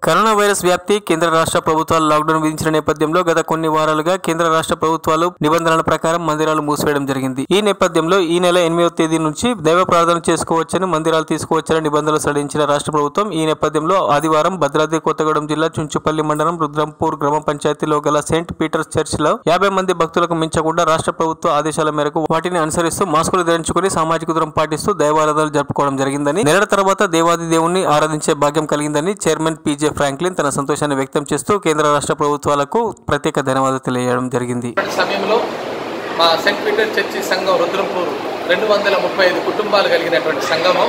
corona virus వ్యాప్తి కేంద్ర రాష్ట్ర ప్రభుత్వాలు లాక్డౌన్ విధించిన నేపథ్యంలో గత కొన్ని వారాలుగా కేంద్ర రాష్ట్ర ప్రభుత్వాలు నిబంధనల ప్రకారం మందిరాలు మూసివేయడం జరిగింది ఈ నేపథ్యంలో ఈ నెల ఎనిమిదవ తేదీ నుంచి దైవ ప్రార్థన చేసుకోవచ్చని మందిరాలు తీసుకువచ్చని నిబంధనలు సడలించిన రాష్ట్ర ప్రభుత్వం ఈ నేపథ్యంలో ఆదివారం భద్రాద్రి కొత్తగూడెం జిల్లా చుంచుపల్లి మండలం రుద్రంపూర్ గ్రామ పంచాయతీలో గల సెయింట్ పీటర్స్ చర్చ్ లో యాభై మంది భక్తులకు మించకుండా రాష్ట్ర ప్రభుత్వ ఆదేశాల మేరకు వాటిని అనుసరిస్తూ మాస్కులు ధరించుకుని సామాజిక దూరం పాటిస్తూ దైవారాధనలు జరుపుకోవడం జరిగిందని నెలల తర్వాత దేవాది దేవుణ్ణి ఆరాధించే భాగ్యం కలిగిందని చైర్మన్ పీజే ఫ్రాంక్లిన్ తన సంతోషాన్ని వ్యక్తం చేస్తూ కేంద్ర రాష్ట్ర ప్రభుత్వాలకు ప్రత్యేక ధన్యవాదాలు తెలియజేయడం జరిగింది ఇటువంటి సమయంలో మా సెంట్ పీటర్ చర్చి సంఘం రుద్రంపూర్ రెండు వందల ముప్పై ఐదు కుటుంబాలు కలిగినటువంటి సంఘము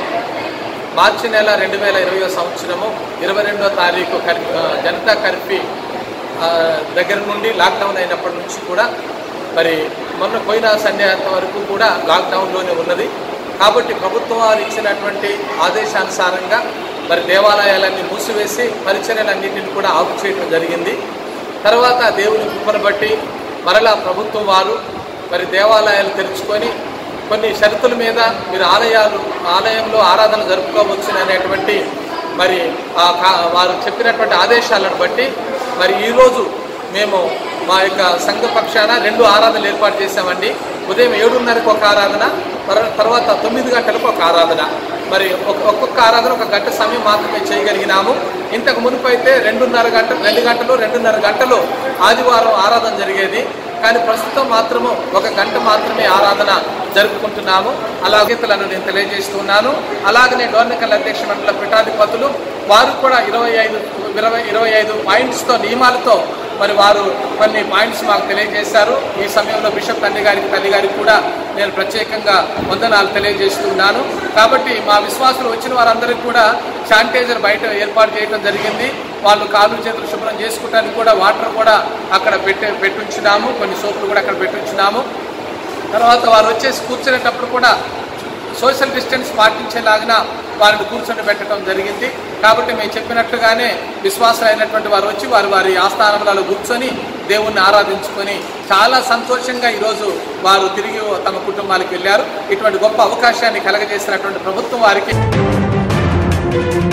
మార్చి నెల రెండు వేల ఇరవై సంవత్సరము ఇరవై రెండో తారీఖు కర్ ఆ, జనతా కర్ఫ్యూ ఆ, దగ్గర నుండి లాక్డౌన్ అయినప్పటి నుంచి కూడా మరి మొన్న పోయిన సంధ్యాంత వరకు కూడా లాక్డౌన్లోనే ఉన్నది కాబట్టి ప్రభుత్వం వారు ఇచ్చినటువంటి ఆదేశానుసారంగా మరి దేవాలయాలన్నీ మూసివేసి పరిచర్యలన్నింటిని కూడా ఆపు చేయడం జరిగింది తర్వాత దేవుని కృపను బట్టి మరలా ప్రభుత్వం వారు మరి దేవాలయాలు తెరుచుకొని కొన్ని షరతుల మీద మీరు ఆలయాలు ఆలయంలో ఆరాధన జరుపుకోవచ్చు అనేటువంటి మరి ఆ కా- వారు చెప్పినటువంటి ఆదేశాలను బట్టి మరి ఈరోజు మేము మా యొక్క సంఘ పక్షాన రెండు ఆరాధనలు ఏర్పాటు చేశామండి ఉదయం ఏడున్నరకు ఒక ఆరాధన తర్- తర్వాత తొమ్మిది గంటలకు ఒక ఆరాధన మరి ఒక- ఒక్కొక్క ఆరాధన ఒక గంట సమయం మాత్రమే చేయగలిగినాము ఇంతకు మునుపు అయితే రెండున్నర గంట రెండు గంటలు రెండున్నర గంటలు ఆదివారం ఆరాధన జరిగేది కానీ ప్రస్తుతం మాత్రము ఒక గంట మాత్రమే ఆరాధన జరుపుకుంటున్నాము అలాగేతలను నేను తెలియజేస్తున్నాను అలాగనే డోర్నకల్ అధ్యక్ష మండల పీఠాధిపతులు వారు కూడా ఇరవై ఐదు ఇరవై ఇరవై ఐదు పాయింట్స్తో నియమాలతో మరి వారు కొన్ని పాయింట్స్ మాకు తెలియజేశారు ఈ సమయంలో బిషప్ తండ్రి గారికి తల్లి గారికి కూడా నేను ప్రత్యేకంగా వందనాలు తెలియజేస్తున్నాను కాబట్టి మా విశ్వాసులు వచ్చిన వారందరికీ కూడా శానిటైజర్ బయట ఏర్పాటు చేయడం జరిగింది వాళ్ళు కాళ్ళు చేతులు శుభ్రం చేసుకోవడానికి కూడా వాటర్ కూడా అక్కడ పెట్టి పెట్టుంచున్నాము కొన్ని సోపులు కూడా అక్కడ పెట్టుంచున్నాము తర్వాత వారు వచ్చేసి కూర్చునేటప్పుడు కూడా సోషల్ డిస్టెన్స్ పాటించేలాగిన వారిని కూర్చొని పెట్టడం జరిగింది కాబట్టి మేము చెప్పినట్లుగానే విశ్వాసులైనటువంటి వారు వచ్చి వారు వారి ఆస్థానములలో కూర్చొని దేవుణ్ణి ఆరాధించుకొని చాలా సంతోషంగా ఈరోజు వారు తిరిగి తమ కుటుంబాలకు వెళ్ళారు ఇటువంటి గొప్ప అవకాశాన్ని కలగజేసినటువంటి ప్రభుత్వం వారికి